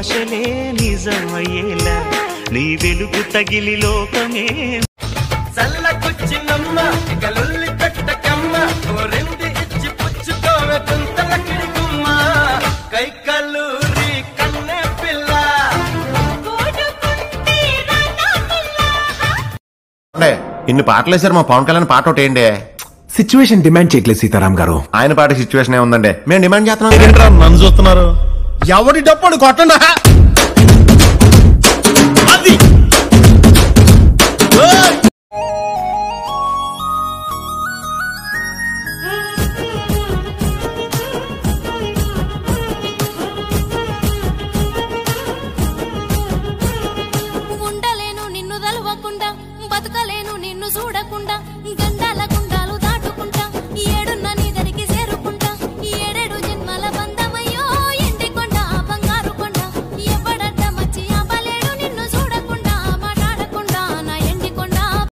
ఆశలే నిజమయ్యేలా నీ వెలుగు తగిలి లోకమే చల్లకొచ్చినమ్మ ఇక లొల్లి పెట్టకమ్మ కోరింది ఇచ్చి పుచ్చుకోవే కుంతలకిడి గుమ్మ కై కల్లూరి కన్నె పిల్ల అంటే ఇన్ని పాటలు వేసారు మా పవన్ కళ్యాణ్ పాట ఒకటి ఏంటి సిచ్యువేషన్ డిమాండ్ చేయట్లేదు సీతారాం గారు ఆయన పాట సిచ్యువేషన్ ఏముందండి మేము డిమాండ్ చేస్తున్నాం నన్ను చూస్తున్నారు ఎవడి డప్పుడు కొట్టండి అది ఉండలేను నిన్ను తలవకుండా బతకలేను నిన్ను చూడకుండా గండాలకుండా